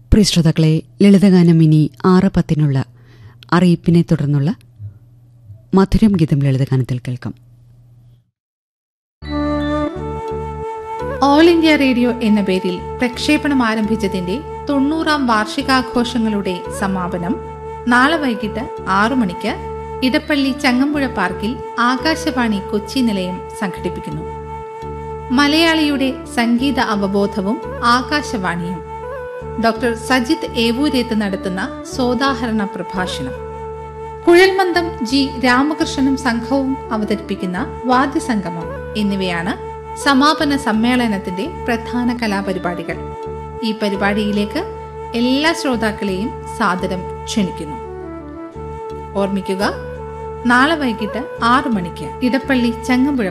പ്രിയ ശ്രോതാക്കളെ ലളിതഗാനം ഇനി ആറ് പത്തിനുള്ള അറിയിപ്പിനെ തുടർന്നുള്ള മധുരം ഗീതം ലളിതഗാനത്തിൽ കേൾക്കാം ഓൾ ഇന്ത്യ റേഡിയോ എന്ന പേരിൽ പ്രക്ഷേപണം ആരംഭിച്ചതിന്റെ തൊണ്ണൂറാം വാർഷികാഘോഷങ്ങളുടെ സമാപനം നാളെ വൈകിട്ട് ആറു മണിക്ക് ഇടപ്പള്ളി ചങ്ങമ്പുഴ പാർക്കിൽ ആകാശവാണി കൊച്ചി നിലയം സംഘടിപ്പിക്കുന്നു മലയാളിയുടെ സംഗീത അവബോധവും ആകാശവാണിയും ഡോക്ടർ സജിത് ഏവൂരേത്ത് നടത്തുന്ന സോദാഹരണ പ്രഭാഷണം കുഴൽമന്ദം ജി രാമകൃഷ്ണനും സംഘവും അവതരിപ്പിക്കുന്ന വാദ്യസംഗമം എന്നിവയാണ് സമാപന സമ്മേളനത്തിന്റെ പ്രധാന കലാപരിപാടികൾ ഈ പരിപാടിയിലേക്ക് എല്ലാ ശ്രോതാക്കളെയും സാദരം ക്ഷണിക്കുന്നു ഓർമ്മിക്കുക നാളെ വൈകിട്ട് ആറു മണിക്ക് ഇടപ്പള്ളി ചങ്ങമ്പുഴ